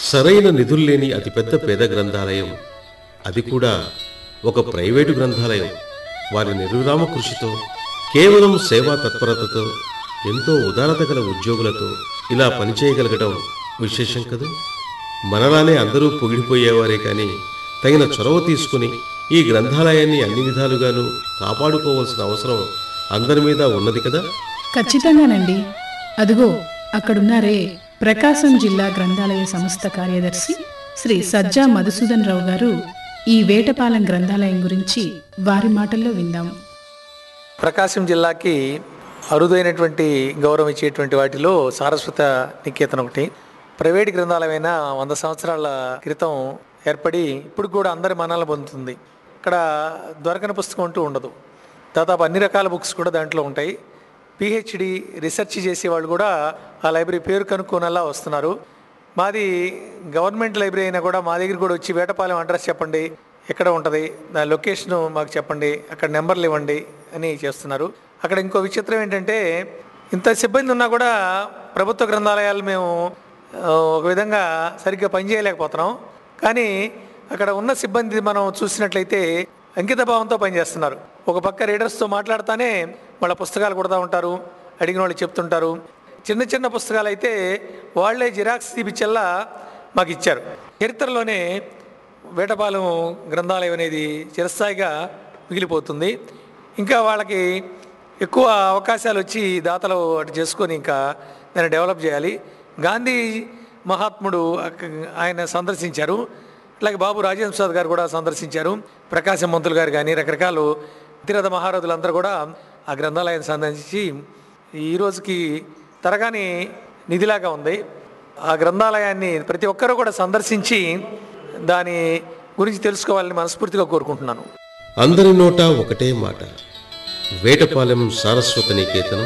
సరైన నిధులు లేని అతిపెద్ద పేద గ్రంథాలయం అది కూడా ఒక ప్రైవేటు గ్రంథాలయం వారి నిర్విరామ కృషితో కేవలం సేవా తత్పరతతో ఎంతో ఉదారత గల ఉద్యోగులతో ఇలా పనిచేయగలగడం విశేషం కదూ మనలానే అందరూ పొగిడిపోయేవారే కానీ తగిన చొరవ తీసుకుని ఈ గ్రంథాలయాన్ని అన్ని విధాలుగాను కాపాడుకోవాల్సిన అవసరం అందరి మీద ఉన్నది కదా ఖచ్చితంగానండి అదిగో అక్కడున్నారే ప్రకాశం జిల్లా గ్రంథాలయ సంస్థ కార్యదర్శి శ్రీ సజ్జా మధుసూదన్ రావు గారు ఈ వేటపాలెం గ్రంథాలయం గురించి వారి మాటల్లో విందాం ప్రకాశం జిల్లాకి అరుదైనటువంటి గౌరవం ఇచ్చేటువంటి వాటిలో సారస్వత నికేతన్ ఒకటి ప్రైవేట్ గ్రంథాలయమైన వంద సంవత్సరాల క్రితం ఏర్పడి ఇప్పుడు కూడా అందరి మనాలు పొందుతుంది ఇక్కడ దొరకని పుస్తకం అంటూ ఉండదు దాదాపు అన్ని రకాల బుక్స్ కూడా దాంట్లో ఉంటాయి పిహెచ్డి రీసెర్చ్ చేసే వాళ్ళు కూడా ఆ లైబ్రరీ పేరు కనుక్కోనలా వస్తున్నారు మాది గవర్నమెంట్ లైబ్రరీ అయినా కూడా మా దగ్గర కూడా వచ్చి వేటపాలెం అడ్రస్ చెప్పండి ఎక్కడ ఉంటుంది దాని లొకేషన్ మాకు చెప్పండి అక్కడ నెంబర్లు ఇవ్వండి అని చేస్తున్నారు అక్కడ ఇంకో విచిత్రం ఏంటంటే ఇంత సిబ్బంది ఉన్నా కూడా ప్రభుత్వ గ్రంథాలయాలు మేము ఆ, ఒక విధంగా సరిగ్గా పనిచేయలేకపోతున్నాం కానీ అక్కడ ఉన్న సిబ్బంది మనం చూసినట్లయితే అంకిత భావంతో పనిచేస్తున్నారు ఒక పక్క రీడర్స్తో మాట్లాడుతానే వాళ్ళ పుస్తకాలు కొడతా ఉంటారు అడిగిన వాళ్ళు చెప్తుంటారు చిన్న చిన్న పుస్తకాలు అయితే వాళ్ళే జిరాక్స్ తీపిచ్చల్లా మాకు ఇచ్చారు చరిత్రలోనే వేటపాలెం గ్రంథాలయం అనేది చిరస్థాయిగా మిగిలిపోతుంది ఇంకా వాళ్ళకి ఎక్కువ అవకాశాలు వచ్చి దాతలు అటు చేసుకొని ఇంకా దాన్ని డెవలప్ చేయాలి గాంధీ మహాత్ముడు అక్క- ఆయన సందర్శించారు అలాగే బాబు రాజేంద్ర ప్రసాద్ గారు కూడా సందర్శించారు ప్రకాశం మంత్రులు గారు కానీ రకరకాల ఇతరత మహారాజులందరూ కూడా ఆ గ్రంథాలయాన్ని సందర్శించి ఈ రోజుకి తరగాని నిధిలాగా ఉంది ఆ గ్రంథాలయాన్ని ప్రతి ఒక్కరూ కూడా సందర్శించి దాని గురించి తెలుసుకోవాలని మనస్ఫూర్తిగా కోరుకుంటున్నాను అందరి నోట ఒకటే మాట వేటపాలెం సారస్వత నికేతనం